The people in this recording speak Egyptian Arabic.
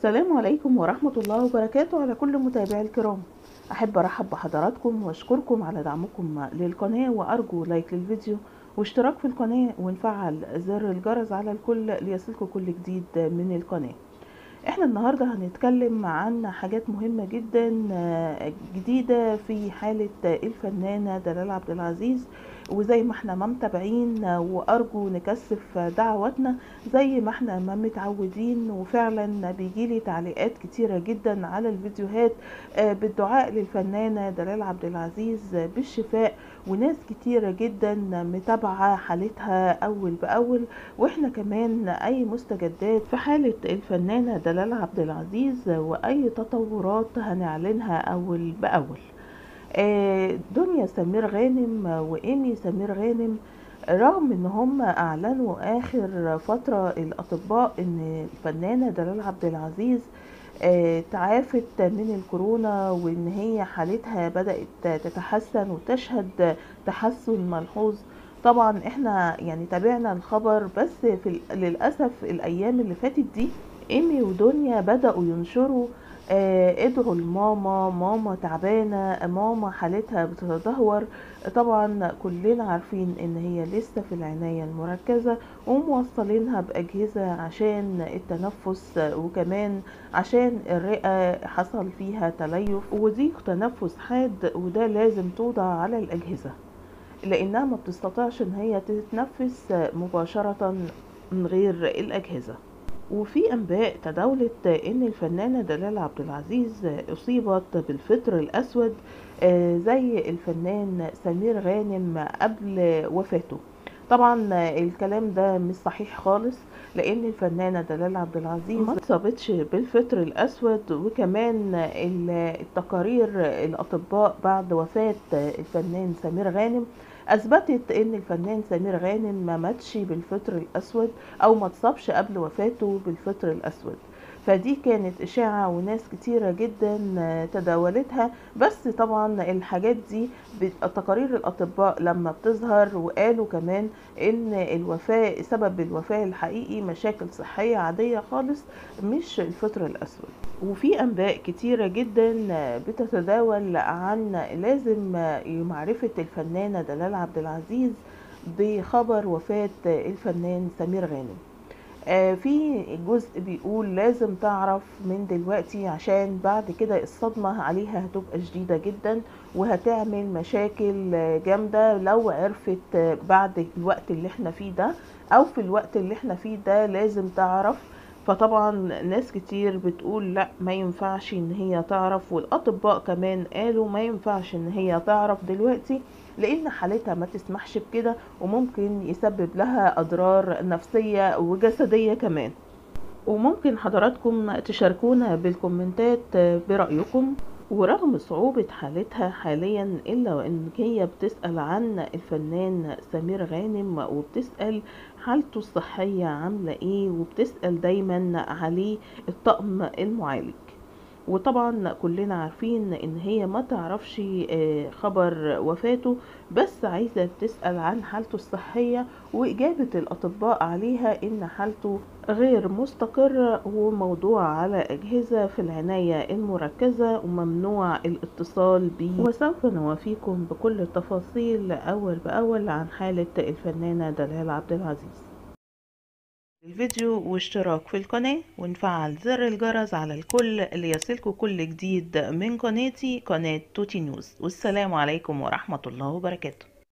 السلام عليكم ورحمة الله وبركاته على كل متابعي الكرام أحب أرحب بحضراتكم وأشكركم على دعمكم للقناة وأرجو لايك للفيديو واشتراك في القناة ونفعل زر الجرس على الكل ليصلكم كل جديد من القناة احنا النهاردة هنتكلم عن حاجات مهمة جدا جديدة في حالة الفنانة دلال عبد العزيز وزي ما احنا ما متابعين وارجو نكثف دعواتنا زي ما احنا ما متعودين وفعلا بيجيلي تعليقات كتيرة جدا على الفيديوهات بالدعاء للفنانة دلال عبد العزيز بالشفاء وناس كتيرة جدا متابعة حالتها اول باول واحنا كمان اي مستجدات في حالة الفنانة دلال عبد العزيز واي تطورات هنعلنها اول باول دنيا سمير غانم وايمي سمير غانم رغم ان هم اعلنوا اخر فترة الاطباء ان الفنانة دلال عبد العزيز تعافت من الكورونا وان هي حالتها بدأت تتحسن وتشهد تحسن ملحوظ طبعا احنا يعني تابعنا الخبر بس في للأسف الايام اللي فاتت دي ايمي ودنيا بدأوا ينشروا آه ادعوا لماما ماما تعبانة ماما حالتها بتتدهور طبعا كلنا عارفين ان هي لسه في العناية المركزة وموصلينها بأجهزة عشان التنفس وكمان عشان الرئة حصل فيها تليف وضيق تنفس حاد وده لازم توضع على الأجهزة لأنها ما بتستطيعش ان هي تتنفس مباشرة من غير الأجهزة وفي انباء تداولت ان الفنانة دلال عبد العزيز اصيبت بالفطر الاسود زي الفنان سمير غانم قبل وفاته طبعا الكلام ده مش صحيح خالص لان الفنانة دلال عبد العزيز ما اتصابتش بالفطر الاسود وكمان التقارير الاطباء بعد وفاة الفنان سمير غانم اثبتت ان الفنان سمير غانم ما ماتش بالفطر الاسود او ما اتصابش قبل وفاته بالفطر الاسود فدي كانت اشاعة وناس كتيرة جدا تداولتها بس طبعا الحاجات دي تقارير الاطباء لما بتظهر وقالوا كمان ان الوفاة سبب الوفاة الحقيقي مشاكل صحية عادية خالص مش الفطر الاسود وفي انباء كتيرة جدا بتتداول عن لازم معرفة الفنانة دلال عبد العزيز بخبر وفاة الفنان سمير غانم في جزء بيقول لازم تعرف من دلوقتي عشان بعد كده الصدمة عليها هتبقى شديدة جدا وهتعمل مشاكل جامدة لو عرفت بعد الوقت اللي احنا فيه ده او في الوقت اللي احنا فيه ده لازم تعرف فطبعا ناس كتير بتقول لا ما ينفعش ان هي تعرف والاطباء كمان قالوا ما ينفعش ان هي تعرف دلوقتي لان حالتها ما تسمحش بكده وممكن يسبب لها اضرار نفسية وجسدية كمان وممكن حضراتكم تشاركونا بالكومنتات برأيكم ورغم صعوبة حالتها حاليا إلا وإن هي بتسأل عن الفنان سمير غانم وبتسأل حالته الصحية عاملة إيه وبتسأل دايما عليه الطقم المعالج وطبعا كلنا عارفين ان هي ما تعرفش خبر وفاته بس عايزة تسأل عن حالته الصحية واجابة الاطباء عليها ان حالته غير مستقرة وموضوع على اجهزة في العناية المركزة وممنوع الاتصال بيه وسوف نوافيكم بكل التفاصيل اول باول عن حالة الفنانة دلال عبد العزيز الفيديو واشتراك في القناة ونفعل زر الجرس على الكل ليصلكوا كل جديد من قناتي قناة توتي نيوز والسلام عليكم ورحمة الله وبركاته